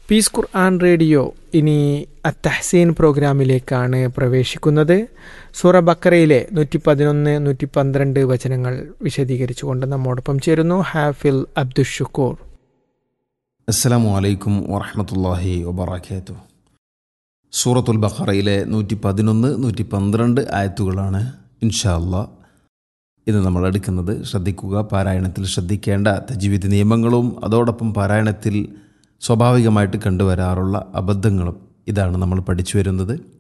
piece ഖുർആൻ radio ഇനി അത്തഹസീൻ പ്രോഗ്രാമിലേക്കാണ് പ്രവേശിക്കുന്നത് സൂറ ബക്കറയിലെ നൂറ്റി പതിനൊന്ന് നൂറ്റി പന്ത്രണ്ട് വചനങ്ങൾ വിശദീകരിച്ചുകൊണ്ട് നമ്മോടൊപ്പം ചേരുന്നു ഹാഫിൽ അബ്ദുഷുക്കൂർ അസ്സലാമു അലൈക്കും വറഹമത്തല്ലാഹി വബർക്കാത്തു സൂറത്തുൽ ബഖറയിലെ നൂറ്റി പതിനൊന്ന് നൂറ്റി പന്ത്രണ്ട് ആയത്തുകളാണ് ഇൻഷാ അല്ലാ ഇത് നമ്മൾ എടുക്കുന്നത് ശ്രദ്ധിക്കുക പാരായണത്തിൽ ശ്രദ്ധിക്കേണ്ട തജീവിത നിയമങ്ങളും അതോടൊപ്പം പാരായണത്തിൽ സ്വാഭാവികമായിട്ട് കണ്ടുവരാറുള്ള അബദ്ധങ്ങളും ഇതാണ് നമ്മൾ പഠിച്ചു വരുന്നത്